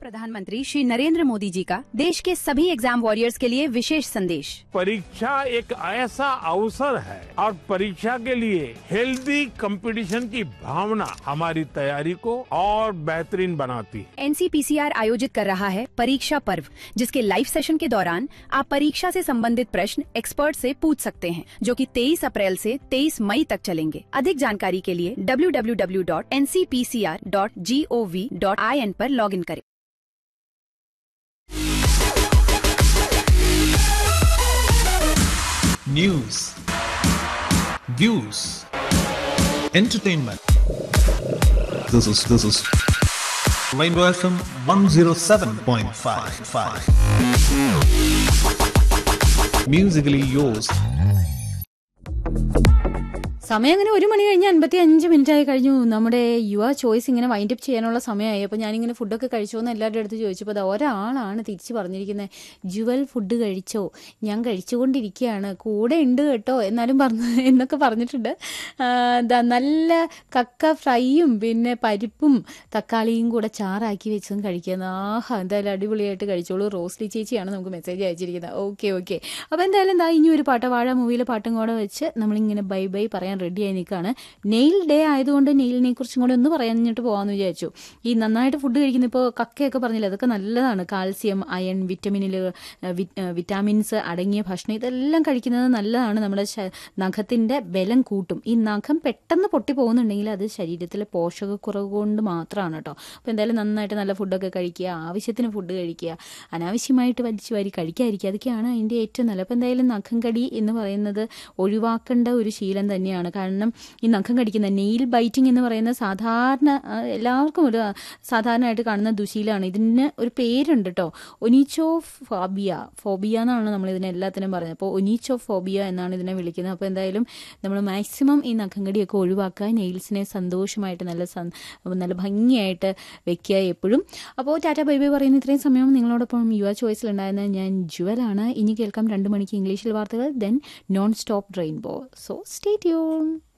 प्रधानमंत्री श्री नरेंद्र मोदी जी का देश के सभी एग्जाम वॉरियर्स के लिए विशेष संदेश परीक्षा एक ऐसा अवसर है और परीक्षा के लिए हेल्दी कंपटीशन की भावना हमारी तैयारी को और बेहतरीन बनाती है एनसीपीसीआर आयोजित कर रहा है परीक्षा पर्व जिसके लाइव सेशन के दौरान आप परीक्षा से संबंधित प्रश्न एक्सपर्ट से पूछ सकते हैं जो कि 23 अप्रैल से 23 मई तक चलेंगे अधिक जानकारी के लिए www.ncpcr.gov.in पर लॉगिन करें news, views, entertainment. This is this is Rainbow FM 107.55. Musically yours. സമയം അങ്ങനെ ഒരു മണി കഴിഞ്ഞ് അൻപത്തി അഞ്ച് മിനിറ്റ് ആയി കഴിഞ്ഞു നമ്മുടെ യുവ ചോയ്സ് ഇങ്ങനെ വൈൻഡ് അപ്പ് ചെയ്യാനുള്ള സമയമായി അപ്പോൾ ഞാനിങ്ങനെ ഫുഡൊക്കെ കഴിച്ചോ എന്ന് എല്ലാവരുടെ അടുത്ത് ചോദിച്ചപ്പോൾ അത് ഒരാളാണ് തിരിച്ച് പറഞ്ഞിരിക്കുന്നത് ജുവൽ ഫുഡ് കഴിച്ചോ ഞാൻ കഴിച്ചുകൊണ്ടിരിക്കുകയാണ് കൂടെ ഉണ്ട് കേട്ടോ എന്നാലും പറഞ്ഞു എന്നൊക്കെ പറഞ്ഞിട്ടുണ്ട് ആ, ദാ നല്ല കക്ക ഫ്രൈയും പിന്നെ പരിപ്പും തക്കാളിയും കൂടെ ചാറാക്കി വെച്ചതും കഴിക്കുന്ന ആഹാ എന്തായാലും അടിപൊളിയായിട്ട് കഴിച്ചോളൂ റോസ്ലി ചേച്ചിയാണ് നമുക്ക് മെസ്സേജ് അയച്ചിരിക്കുന്നത് ഓക്കെ ഓക്കെ അപ്പോൾ എന്തായാലും ദാ ഇനി ഒരു പാട്ട് വാഴ മൂവിയിലെ പാട്ടും കൂടെ വെച്ച് നമ്മളിങ്ങനെ ബൈ ബൈ പറയാൻ റെഡിയായി നിൽക്കുകയാണ് നെയിൽ ഡേ ആയതുകൊണ്ട് നെയിലിനെ കുറിച്ചും കൂടെ ഒന്ന് പറയാനിട്ട് പോകാമെന്ന് വിചാരിച്ചു ഈ നന്നായിട്ട് ഫുഡ് കഴിക്കുന്ന ഇപ്പോൾ കക്കയൊക്കെ പറഞ്ഞില്ല അതൊക്കെ നല്ലതാണ് കാൽസ്യം അയൺ വിറ്റമിനിൽ വിറ്റാമിൻസ് അടങ്ങിയ ഭക്ഷണം ഇതെല്ലാം കഴിക്കുന്നത് നല്ലതാണ് നമ്മുടെ ശ- നഖത്തിന്റെ ബലം കൂട്ടും ഈ നഖം പെട്ടെന്ന് പൊട്ടി പോകുന്നുണ്ടെങ്കിൽ അത് ശരീരത്തിലെ പോഷകക്കുറവ് കൊണ്ട് മാത്രമാണ് കേട്ടോ അപ്പോൾ എന്തായാലും നന്നായിട്ട് നല്ല ഫുഡൊക്കെ കഴിക്കുക ആവശ്യത്തിന് ഫുഡ് കഴിക്കുക അനാവശ്യമായിട്ട് വലിച്ചു വാരി കഴിക്കാതിരിക്കുക അതൊക്കെയാണ് അതിൻ്റെ ഏറ്റവും നല്ല അപ്പോൾ എന്തായാലും നഖം കടി എന്ന് പറയുന്നത് ഒഴിവാക്കേണ്ട ഒരു ശീലം തന്നെയാണ് കാരണം ഈ നഖം കടിക്കുന്ന നെയിൽ ബൈറ്റിംഗ് എന്ന് പറയുന്ന സാധാരണ ആ, എല്ലാവർക്കും ഒരു സാധാരണയായിട്ട് കാണുന്ന ദുശീലമാണ് ഇതിന് ഒരു പേരുണ്ട് കേട്ടോ ഒനീച്ചോ ഫോബിയ ഫോബിയ എന്നാണ് നമ്മൾ ഇതിനെ എല്ലാത്തിനും പറയുന്നത് അപ്പോൾ ഒനീച്ചോ ഫോബിയ എന്നാണ് ഇതിനെ വിളിക്കുന്നത് അപ്പോൾ എന്തായാലും നമ്മൾ മാക്സിമം ഈ നഖം കടിയൊക്കെ ഒഴിവാക്കുക നെയിൽസിനെ സന്തോഷമായിട്ട് നല്ല സന്- നല്ല ഭംഗിയായിട്ട് വെക്കുക എപ്പോഴും അപ്പോൾ ടാറ്റ ബൈ ബൈ പറയുന്ന ഇത്രയും സമയം നിങ്ങളോടൊപ്പം യുവ ചോയ്സിലുണ്ടായിരുന്ന ഞാൻ ജുവലാണ് ഇനി കേൾക്കാം രണ്ട് മണിക്ക് ഇംഗ്ലീഷിൽ വാർത്തകൾ then non stop rainbow so stay tune